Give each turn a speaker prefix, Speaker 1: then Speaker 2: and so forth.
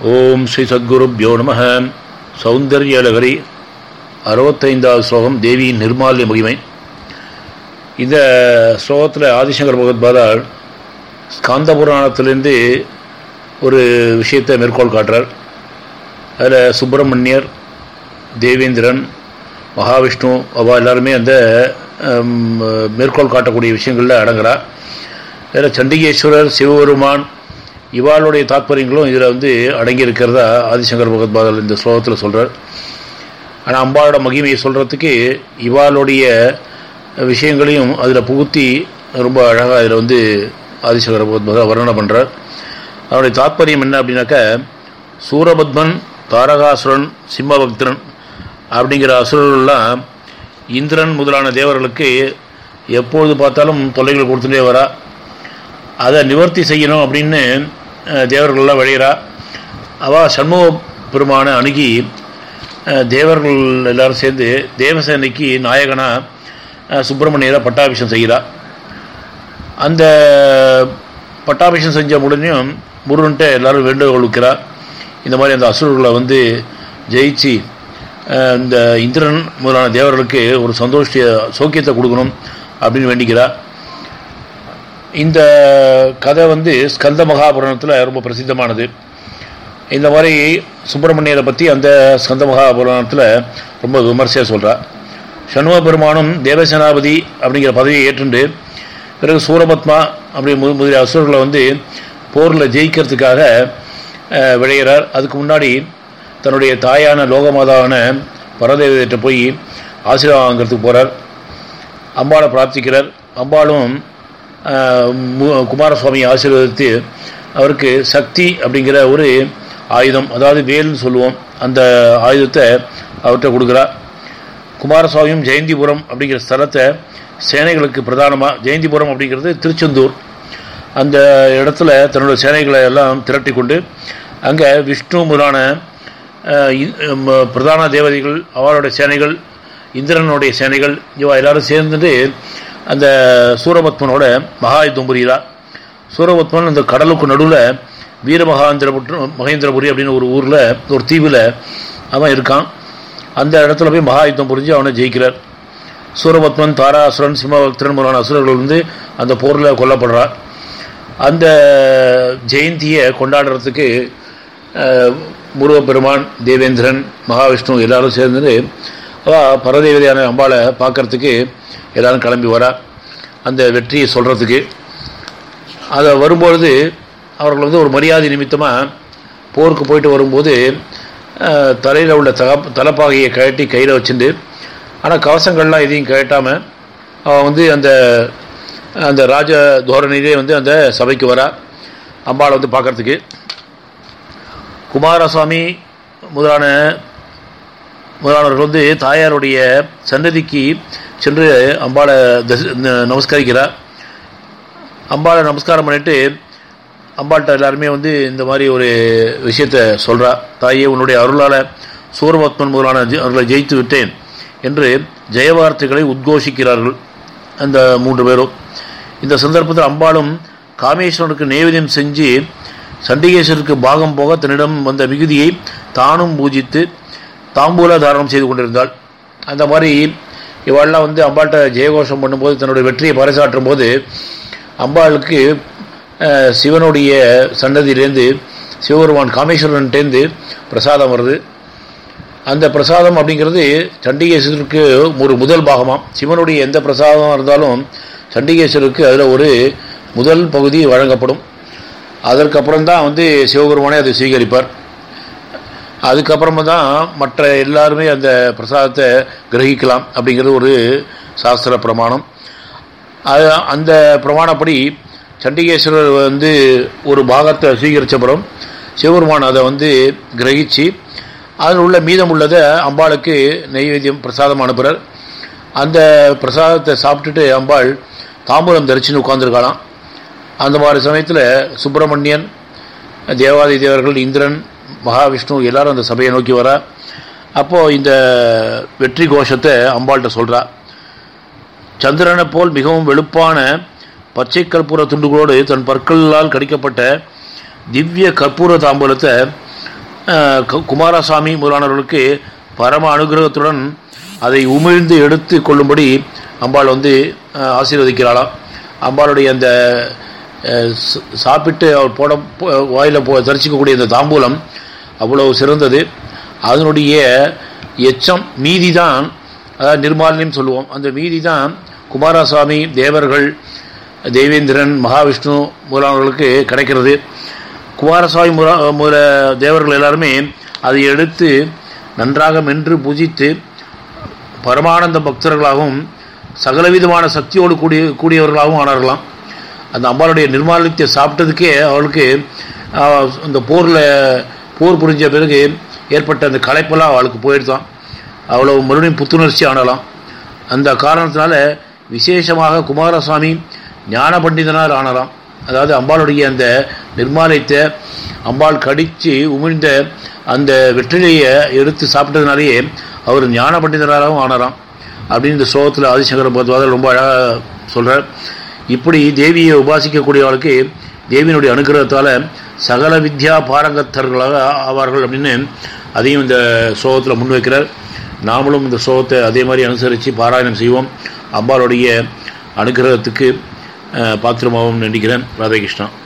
Speaker 1: ஓம் ஸ்ரீ சத்குருப்யோ நம சௌந்தர்யலகரி அறுபத்தைந்தாவது ஸ்லோகம் தேவியின் நிர்மால்ய மகிமை இந்த ஸ்லோகத்தில் ஆதிசங்கர் பகவத்பாதால் ஸ்காந்த புராணத்திலேருந்து ஒரு விஷயத்தை மேற்கோள் காட்டுறார் அதில் சுப்பிரமணியர் தேவேந்திரன் மகாவிஷ்ணு அவா எல்லாருமே அந்த மேற்கோள் காட்டக்கூடிய விஷயங்களில் அடங்குறா அதில் சண்டிகேஸ்வரர் சிவபெருமான் இவாளுடைய தாத்பரியங்களும் இதில் வந்து அடங்கி இருக்கிறதா ஆதிசங்கர் பகவத்பாதல் இந்த ஸ்லோகத்தில் சொல்கிறார் ஆனால் அம்பாளோட மகிமையை சொல்கிறதுக்கு இவாளுடைய விஷயங்களையும் அதில் புகுத்தி ரொம்ப அழகாக அதில் வந்து ஆதிசங்கர பகவத்பாதா வர்ணனை பண்ணுறார் அவருடைய தாத்பரியம் என்ன அப்படின்னாக்க சூரபத்மன் தாரகாசுரன் சிம்மபக்தரன் அப்படிங்கிற அசுரர்கள்லாம் இந்திரன் முதலான தேவர்களுக்கு எப்பொழுது பார்த்தாலும் தொல்லைகள் கொடுத்துட்டே வரா அதை நிவர்த்தி செய்யணும் அப்படின்னு தேவர்கள்லாம் வழிகிறா அவள் சண்முக பெருமானை அணுகி தேவர்கள் எல்லாரும் சேர்ந்து தேவசேனைக்கு நாயகனாக சுப்பிரமணியரை பட்டாபிஷம் செய்கிறார் அந்த பட்டாபிஷம் செஞ்ச உடனேயும் முருகன்ட்ட எல்லாரும் வேண்டுகோள் வைக்கிறார் இந்த மாதிரி அந்த அசுரர்களை வந்து ஜெயிச்சு இந்த இந்திரன் முதலான தேவர்களுக்கு ஒரு சந்தோஷ சௌக்கியத்தை கொடுக்கணும் அப்படின்னு வேண்டிக்கிறார் இந்த கதை வந்து ஸ்கந்த மகாபுராணத்தில் ரொம்ப பிரசித்தமானது இந்த மாதிரி சுப்பிரமணியரை பற்றி அந்த ஸ்கந்த மகாபுராணத்தில் ரொம்ப விமர்சையாக சொல்கிறார் சண்முக பெருமானும் தேவசேனாபதி அப்படிங்கிற பதவியை ஏற்றுண்டு பிறகு சூரபத்மா அப்படி முது முதலிய அசுரர்களை வந்து போரில் ஜெயிக்கிறதுக்காக விளையிறார் அதுக்கு முன்னாடி தன்னுடைய தாயான லோகமாதாவான பரதேவதிட்ட போய் ஆசீர்வாதம் வாங்கிறதுக்கு போகிறார் அம்பாளை பிரார்த்திக்கிறார் அம்பாளும் குமாரசுவாமியை ஆசீர்வதித்து அவருக்கு சக்தி அப்படிங்கிற ஒரு ஆயுதம் அதாவது வேல்னு சொல்லுவோம் அந்த ஆயுதத்தை அவர்கிட்ட கொடுக்குறார் குமாரசுவாமியும் ஜெயந்திபுரம் அப்படிங்கிற ஸ்தலத்தை சேனைகளுக்கு பிரதானமாக ஜெயந்திபுரம் அப்படிங்கிறது திருச்செந்தூர் அந்த இடத்துல தன்னோட சேனைகளை எல்லாம் திரட்டி கொண்டு அங்கே விஷ்ணு முதலான பிரதான தேவதைகள் அவருடைய சேனைகள் இந்திரனுடைய சேனைகள் இவா எல்லாரும் சேர்ந்துட்டு அந்த சூரபத்மனோட மகாயுத்தம் புரிகிறார் சூரபத்மன் அந்த கடலுக்கு நடுவில் வீரமகாந்திரபுற்று மகேந்திரபுரி அப்படின்னு ஒரு ஊரில் ஒரு தீவில் அவன் இருக்கான் அந்த இடத்துல போய் மகாயுத்தம் புரிஞ்சு அவனை ஜெயிக்கிறார் சூரபத்மன் தாராசுரன் சிம்மபக்தரன் முதலான அசுரர்கள் வந்து அந்த போரில் கொல்லப்படுறார் அந்த ஜெயந்தியை கொண்டாடுறதுக்கு முருகப்பெருமான் தேவேந்திரன் மகாவிஷ்ணு எல்லாரும் சேர்ந்து பரதேவதையான அம்பாளை பார்க்கறதுக்கு எல்லாரும் கிளம்பி வரா அந்த வெற்றியை சொல்கிறதுக்கு அதை வரும்பொழுது அவர்கள் வந்து ஒரு மரியாதை நிமித்தமாக போருக்கு போயிட்டு வரும்போது தலையில் உள்ள தக தலைப்பாகையை கழட்டி கையில் வச்சுட்டு ஆனால் கவசங்கள்லாம் எதையும் கழட்டாமல் அவன் வந்து அந்த அந்த ராஜ தோரணியிலே வந்து அந்த சபைக்கு வரா அம்பாளை வந்து பார்க்குறதுக்கு குமாரசுவாமி முதலான முதலானவர்கள் வந்து தாயாருடைய சன்னதிக்கு சென்று அம்பாளை நமஸ்கரிக்கிறார் அம்பாளை நமஸ்காரம் பண்ணிட்டு அம்பாள்கிட்ட எல்லாருமே வந்து இந்த மாதிரி ஒரு விஷயத்த சொல்கிறா தாயே உன்னுடைய அருளால் சூரபத்மன் முதலான அவர்களை ஜெயித்து விட்டேன் என்று ஜெயவார்த்தைகளை உத்கோஷிக்கிறார்கள் அந்த மூன்று பேரும் இந்த சந்தர்ப்பத்தில் அம்பாளும் காமேஸ்வரனுக்கு நைவேத்தியம் செஞ்சு சண்டிகேஸ்வருக்கு பாகம் போக தன்னிடம் வந்த மிகுதியை தானும் பூஜித்து தாம்பூல தாரணம் செய்து கொண்டிருந்தாள் அந்த மாதிரி இவாள்லாம் வந்து அம்பாள்கிட்ட ஜெயகோஷம் பண்ணும்போது தன்னுடைய வெற்றியை பறைசாற்றும் போது அம்பாளுக்கு சிவனுடைய சன்னதியிலேருந்து சிவபெருமான் காமேஸ்வரன்ட்டேருந்து பிரசாதம் வருது அந்த பிரசாதம் அப்படிங்கிறது சண்டிகேஸ்வருக்கு ஒரு முதல் பாகமாம் சிவனுடைய எந்த பிரசாதம் இருந்தாலும் சண்டிகேஸ்வருக்கு அதில் ஒரு முதல் பகுதி வழங்கப்படும் அதற்கப்புறம் தான் வந்து சிவபெருமானே அதை சுவீகரிப்பார் அதுக்கப்புறமா தான் மற்ற எல்லாருமே அந்த பிரசாதத்தை கிரகிக்கலாம் அப்படிங்கிறது ஒரு சாஸ்திர பிரமாணம் அது அந்த பிரமாணப்படி சண்டிகேஸ்வரர் வந்து ஒரு பாகத்தை சுவீகரித்தப்புறம் சிவபெருமான் அதை வந்து கிரகித்து அதில் உள்ள மீதம் உள்ளதை அம்பாளுக்கு நெய்வேத்தியம் பிரசாதம் அனுப்புகிறார் அந்த பிரசாதத்தை சாப்பிட்டுட்டு அம்பாள் தாம்பூலம் தரிச்சுன்னு உட்காந்துருக்கலாம் அந்த மாதிரி சமயத்தில் சுப்பிரமணியன் தேவாதி தேவர்கள் இந்திரன் மகாவிஷ்ணு எல்லாரும் அந்த சபையை நோக்கி வரா அப்போது இந்த வெற்றி கோஷத்தை அம்பாள்கிட்ட சொல்கிறா சந்திரனை போல் மிகவும் வெளுப்பான பச்சை கற்பூர துண்டுகளோடு தன் பற்களால் கடிக்கப்பட்ட திவ்ய கற்பூர தாம்பூலத்தை அஹ், கு- குமாரசாமி முதலானவர்களுக்கு பரம அனுகிரகத்துடன் அதை உமிழ்ந்து எடுத்து கொள்ளும்படி அம்பாள் வந்து அஹ், ஆசீர்வதிக்கிறாளாம் அம்பாளுடைய அந்த அஹ், ச- சாப்பிட்டு அவர் போட போ- வாயில போ தரிசிக்கக்கூடிய அந்த தாம்பூலம் அவ்வளவு சிறந்தது அதனுடைய எச்சம் மீதி தான் அதாவது நிர்மாலியம் சொல்லுவோம் அந்த மீதி தான் குமாரசாமி தேவர்கள் தேவேந்திரன் மகாவிஷ்ணு முதலானவர்களுக்கு கிடைக்கிறது குமாரசாமி முற முற தேவர்கள் எல்லாருமே அதை எடுத்து நன்றாக மென்று பூஜித்து பரமானந்த பக்தர்களாகவும் சகலவிதமான சக்தியோடு கூடிய கூடியவர்களாகவும் ஆனார்களாம் அந்த அம்பாளுடைய நிர்மாலியத்தை சாப்பிட்டதுக்கே அவளுக்கு ஆஹ், இந்த போரில் போர் புரிஞ்ச பிறகு ஏற்பட்ட அந்த களைப்பெல்லாம் அவளுக்கு போயிடுதான் அவ்வளவு மறுபடியும் புத்துணர்ச்சி ஆனலாம் அந்த காரணத்தினால விசேஷமாக குமாரசாமி ஞான பண்டிதனார் ஆனலாம் அதாவது அம்பாளுடைய அந்த நிர்மாலயத்தை அம்பாள் கடித்து உமிழ்ந்த அந்த வெற்றிலையை எடுத்து சாப்பிட்டதுனாலேயே அவர் ஞான பண்டிதராகவும் ஆனலாம் அப்படின்னு இந்த ஸ்லோகத்தில் ஆதிசங்கர பகவத்வாதர் ரொம்ப அழகாக சொல்கிறார் இப்படி தேவியை உபாசிக்கக்கூடியவர்களுக்கு தேவியினுடைய அனுகிரகத்தால் சகல வித்யா பாரங்கத்தர்களாக ஆவார்கள் அப்படின்னு அதையும் இந்த ஸ்லோகத்தில் முன்வைக்கிறார் நாமளும் இந்த ஸ்லோகத்தை அதே மாதிரி அனுசரித்து பாராயணம் செய்வோம் அம்பாளுடைய அனுகிரகத்துக்கு அஹ், பாத்திரமாகவும் நினைக்கிறேன் ராதாகிருஷ்ணா